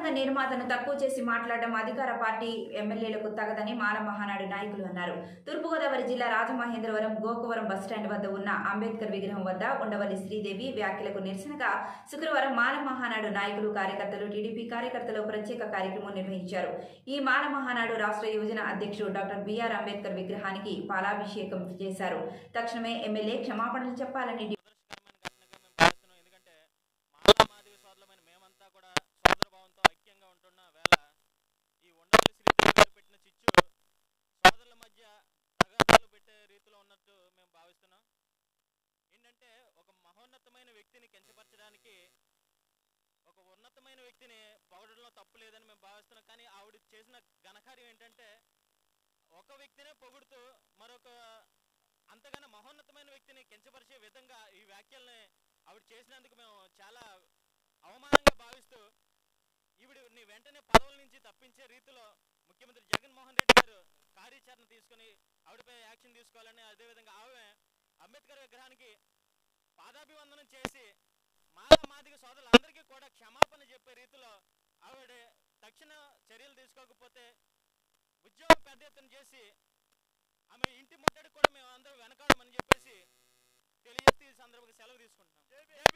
రాజ్యాంగ నిర్మాతను తక్కువ చేసి మాట్లాడడం అధికార పార్టీ ఎమ్మెల్యేలకు తగదని మాల మహానాడు నాయకులు అన్నారు తూర్పుగోదావరి జిల్లా రాజమహేంద్రవరం గోకవరం బస్టాండ్ వద్ద ఉన్న అంబేద్కర్ విగ్రహం వద్ద ఉండవల్లి శ్రీదేవి వ్యాఖ్యలకు నిరసనగా శుక్రవారం మాల మహానాడు నాయకులు కార్యకర్తలు టీడీపీ కార్యకర్తలు ప్రత్యేక కార్యక్రమం నిర్వహించారు ఈ మాల మహానాడు రాష్ట్ర యువజన అధ్యక్షుడు డాక్టర్ బిఆర్ అంబేద్కర్ విగ్రహానికి పాలాభిషేకం చేశారు తక్షణమే ఎమ్మెల్యే క్షమాపణలు చెప్పాలని డి- దురదృష్టకరమైన ఘటనగా మేము భావిస్తున్నాం ఎందుకంటే మానవ మాదిగ సోదరులమైన మేమంతా కూడా సోదర భావంతో ఐక్యంగా ఉంటున్న వేళ ఈ ఉండవల్లి శ్రీదేవి గారు పెట్టిన చిచ్చు సోదరుల మధ్య తగాదాలు పెట్టే రీతిలో ఉన్నట్టు మేము భావిస్తున్నాం ఏంటంటే ఒక మహోన్నతమైన వ్యక్తిని కించపరచడానికి ఒక ఉన్నతమైన వ్యక్తిని పొగడంలో తప్పు లేదని మేము భావిస్తున్నాం కానీ ఆవిడ చేసిన ఘనకార్యం ఏంటంటే ఒక వ్యక్తినే పొగుడుతూ మరొక అంతగానో మహోన్నతమైన వ్యక్తిని కించపరిచే విధంగా ఈ వ్యాఖ్యల్ని ఆవిడ చేసినందుకు మేము చాలా అవమానంగా భావిస్తూ ఈవిడని వెంటనే పదవుల నుంచి తప్పించే రీతిలో ముఖ్యమంత్రి జగన్మోహన్ రెడ్డి గారు కార్యాచరణ తీసుకుని ఆవిడపై యాక్షన్ తీసుకోవాలని అదేవిధంగా ఆమె అంబేద్కర్ విగ్రహానికి పాదాభివందనం చేసి మాల మాదిగ సోదరులందరికీ కూడా క్షమాపణ చెప్పే రీతిలో ఆవిడ తక్షణ చర్యలు తీసుకోకపోతే ఉద్యోగం పెద్ద ఎత్తున చేసి ఆమె ఇంటి ముట్టడి కూడా మేము అందరం వెనకాడమని చెప్పేసి తెలియజేస్తే ఈ సందర్భంగా సెలవు తీసుకుంటున్నాం